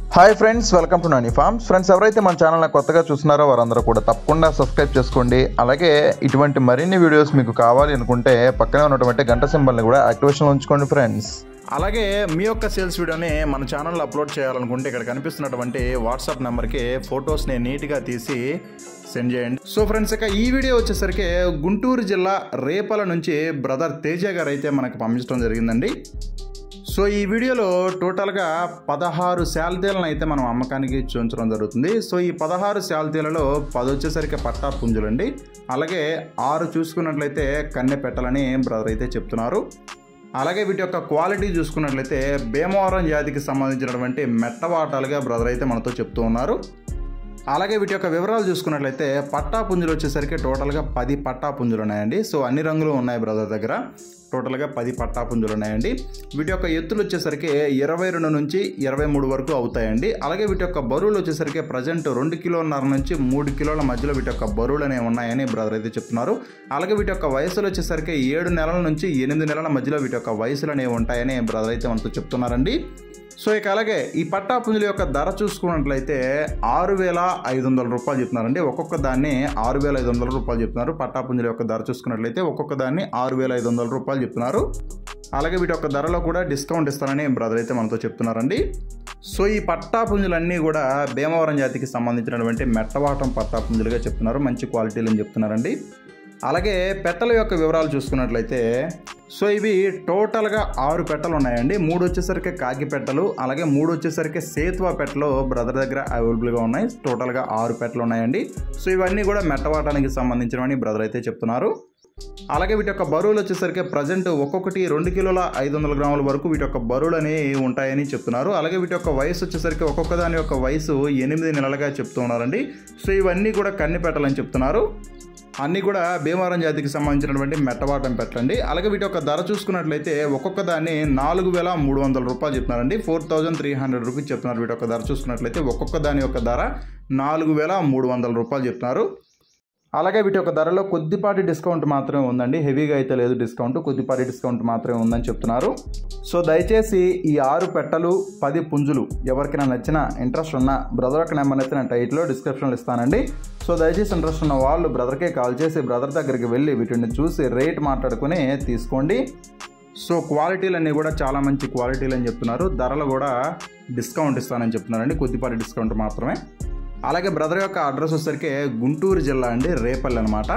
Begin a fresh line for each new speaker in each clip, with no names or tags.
hi friends welcome to Nani farms friends ఎవరైతే మన channel కొత్తగా చూస్తున్నారో వారందరూ కూడా తప్పకుండా సబ్స్క్రైబ్ చేసుకోండి అలాగే ఇటువంటి మరిన్ని వీడియోస్ మీకు కావాలి అనుకుంటే పక్కనే ఉన్నటువంటి గంట సింబల్ని కూడా యాక్టివేషన్లో ఉంచుకోండి ఫ్రెండ్స్
అలాగే మీ యొక్క సేల్స్ వీడియోని మన ఛానల్లో అప్లోడ్ చేయాలనుకుంటే ఇక్కడ కనిపిస్తున్నటువంటి వాట్సాప్ నెంబర్కి ఫొటోస్ని నీట్గా తీసి సెండ్ చేయండి సో ఫ్రెండ్స్ ఇక ఈ వీడియో వచ్చేసరికి గుంటూరు జిల్లా రేపల నుంచి బ్రదర్ తేజ గారు అయితే మనకు పంపించడం జరిగిందండి సో ఈ వీడియోలో టోటల్గా పదహారు శాల్తీలను అయితే మనం అమ్మకానికి చూపించడం జరుగుతుంది సో ఈ పదహారు శాల్తీలలో పది వచ్చేసరికి పట్టా పుంజులండి అలాగే ఆరు చూసుకున్నట్లయితే కన్నె పెట్టాలని బ్రదర్ అయితే చెప్తున్నారు అలాగే వీటి యొక్క క్వాలిటీ చూసుకున్నట్లయితే భీమవరం జాతికి సంబంధించినటువంటి మెట్టవాటాలుగా బ్రదర్ అయితే మనతో చెప్తూ ఉన్నారు అలాగే వీటి యొక్క వివరాలు చూసుకున్నట్లయితే పట్టా పుంజులు వచ్చేసరికి టోటల్గా పది పట్టా పుంజులు ఉన్నాయండి సో అన్ని రంగులు ఉన్నాయి బ్రదర్ దగ్గర టోటల్గా పది పట్టా పుంజులు ఉన్నాయండి వీటి యొక్క ఎత్తులు వచ్చేసరికి ఇరవై రెండు నుంచి ఇరవై మూడు వరకు అవుతాయండి అలాగే వీటి యొక్క బరువులు వచ్చేసరికి ప్రజెంట్ రెండు కిలోన్నర నుంచి మూడు కిలోల మధ్యలో వీటి యొక్క బరువులు అనేవి ఉన్నాయని బ్రదర్ అయితే చెప్తున్నారు అలాగే వీటి యొక్క వయసులు వచ్చేసరికి ఏడు నెలల నుంచి ఎనిమిది నెలల మధ్యలో వీటి యొక్క వయసులు అనేవి ఉంటాయని బ్రదర్ అయితే మనతో చెప్తున్నారండి సో ఇక అలాగే ఈ పట్టా పుంజుల యొక్క ధర చూసుకున్నట్లయితే ఆరు వేల ఐదు వందల రూపాయలు చెప్తున్నారండి ఒక్కొక్క దాన్ని ఆరు వేల ఐదు వందల రూపాయలు చెప్తున్నారు పట్టా పుంజుల యొక్క ధర చూసుకున్నట్లయితే ఒక్కొక్క దాన్ని ఆరు వేల ఐదు వందల రూపాయలు చెప్తున్నారు అలాగే వీటి యొక్క ధరలో కూడా డిస్కౌంట్ ఇస్తారని బ్రదర్ అయితే మనతో చెప్తున్నారండి సో ఈ పట్టా పుంజులన్నీ కూడా భీమవరం జాతికి సంబంధించినటువంటి మెట్టవాటం పట్టా పుంజులుగా చెప్తున్నారు మంచి క్వాలిటీలు అని చెప్తున్నారండి అలాగే పెట్టల యొక్క వివరాలు చూసుకున్నట్లయితే సో ఇవి టోటల్గా ఆరు పెట్టలు ఉన్నాయండి మూడు వచ్చేసరికి కాకి పెట్టలు అలాగే మూడు వచ్చేసరికి సేతువా పెట్టలు బ్రదర్ దగ్గర అవైలబుల్గా ఉన్నాయి టోటల్గా ఆరు పెట్టలు ఉన్నాయండి సో ఇవన్నీ కూడా మెట్టవాటానికి సంబంధించినవని బ్రదర్ అయితే చెప్తున్నారు అలాగే వీటి యొక్క బరువులు వచ్చేసరికి ప్రజెంట్ ఒక్కొక్కటి రెండు కిలోల ఐదు వందల గ్రాముల వరకు వీటి యొక్క బరువులు అనేవి ఉంటాయని చెప్తున్నారు అలాగే వీటి యొక్క వయసు వచ్చేసరికి ఒక్కొక్క దాని యొక్క వయసు ఎనిమిది నెలలుగా చెప్తూ ఉన్నారండి సో ఇవన్నీ కూడా కన్ని పెట్టాలని చెప్తున్నారు అన్నీ కూడా భీమవరం జాతికి సంబంధించినటువంటి మెట్టవాటం పెట్టండి అలాగే వీటి యొక్క ధర చూసుకున్నట్లయితే ఒక్కొక్క దాన్ని నాలుగు వేల మూడు వందల రూపాయలు చెప్తున్నారండి four thousand three hundred rupees చెప్తున్నారు వీటి యొక్క ధర చూసుకున్నట్లయితే ఒక్కొక్క దాని యొక్క ధర నాలుగు వేల మూడు వందల రూపాయలు చెప్తున్నారు అలాగే వీటి యొక్క ధరలో కొద్దిపాటి డిస్కౌంట్ మాత్రమే ఉందండి హెవీగా అయితే లేదు డిస్కౌంట్ కొద్దిపాటి డిస్కౌంట్ మాత్రమే ఉందని చెప్తున్నారు సో దయచేసి ఈ ఆరు పెట్టలు పది పుంజులు ఎవరికైనా నచ్చిన ఇంట్రెస్ట్ ఉన్న బ్రదర్ యొక్క నెంబర్ అయితే నేను టైట్లో డిస్క్రిప్షన్లో ఇస్తానండి సో దయచేసి ఇంట్రెస్ట్ ఉన్న వాళ్ళు బ్రదర్కే కాల్ చేసి బ్రదర్ దగ్గరికి వెళ్ళి వీటిని చూసి రేట్ మాట్లాడుకుని తీసుకోండి సో క్వాలిటీలన్నీ కూడా చాలా మంచి క్వాలిటీలు అని చెప్తున్నారు ధరలు కూడా డిస్కౌంట్ ఇస్తానని చెప్తున్నారండి కొద్దిపాటి డిస్కౌంట్ మాత్రమే అలాగే బ్రదర్ యొక్క అడ్రస్ వచ్చేసరికి గుంటూరు జిల్లా అండి రేపల్లి అనమాట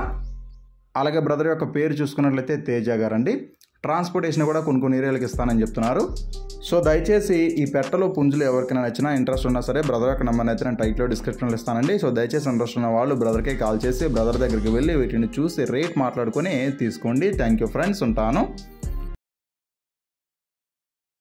అలాగే బ్రదర్ యొక్క పేరు చూసుకున్నట్లయితే తేజ గారు అండి ట్రాన్స్పోర్టేషన్ కూడా కొన్ని కొన్ని ఏరియాలకు ఇస్తానని చెప్తున్నారు సో దయచేసి ఈ పెట్టలు పుంజులు ఎవరికైనా నచ్చినా ఇంట్రెస్ట్ ఉన్నా సరే బ్రదర్ యొక్క నెంబర్ అయితే నేను టైట్లో డిస్క్రిప్షన్లో ఇస్తానండి సో దయచేసి ఇంట్రెస్ట్ ఉన్న వాళ్ళు బ్రదర్కే కాల్ చేసి బ్రదర్ దగ్గరికి వెళ్ళి వీటిని చూసి రేట్ మాట్లాడుకొని తీసుకోండి థ్యాంక్ యూ ఫ్రెండ్స్ ఉంటాను